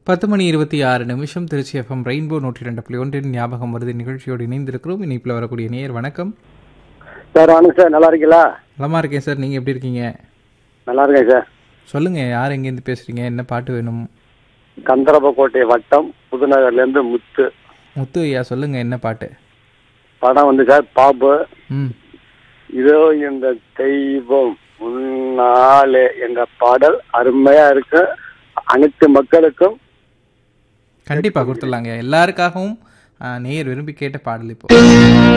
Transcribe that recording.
பத்து மணி இருபத்தி ஆறு நிமிஷம் திருச்சி எஃப்எம் ரெயின்போ நூற்றி ரெண்டு புள்ளி ஒன்றின் ஞாபகம் வருது நிகழ்ச்சியோடு இணைந்திருக்கிறோம் இணைப்பில் வரக்கூடிய நேயர் வணக்கம் சார் வணக்கம் சார் நல்லா இருக்கீங்களா நலமா இருக்கேன் சார் நீங்கள் எப்படி இருக்கீங்க நல்லா இருக்கேன் சார் சொல்லுங்கள் யார் எங்கேருந்து பேசுகிறீங்க என்ன பாட்டு வேணும் கந்தரப்பக்கோட்டை வட்டம் புதுநகர்லேருந்து முத்து முத்து ஐயா சொல்லுங்கள் என்ன பாட்டு படம் வந்து சார் பாபு ம் இதோ இந்த தெய்வம் முன்னாலே என்ற பாடல் அருமையா இருக்கு அனைத்து மக்களுக்கும் கண்டிப்பாக கொடுத்துடலாங்க எல்லாருக்காகவும் ஆ, நேயர் விரும்பி கேட்ட பாடல் இப்போ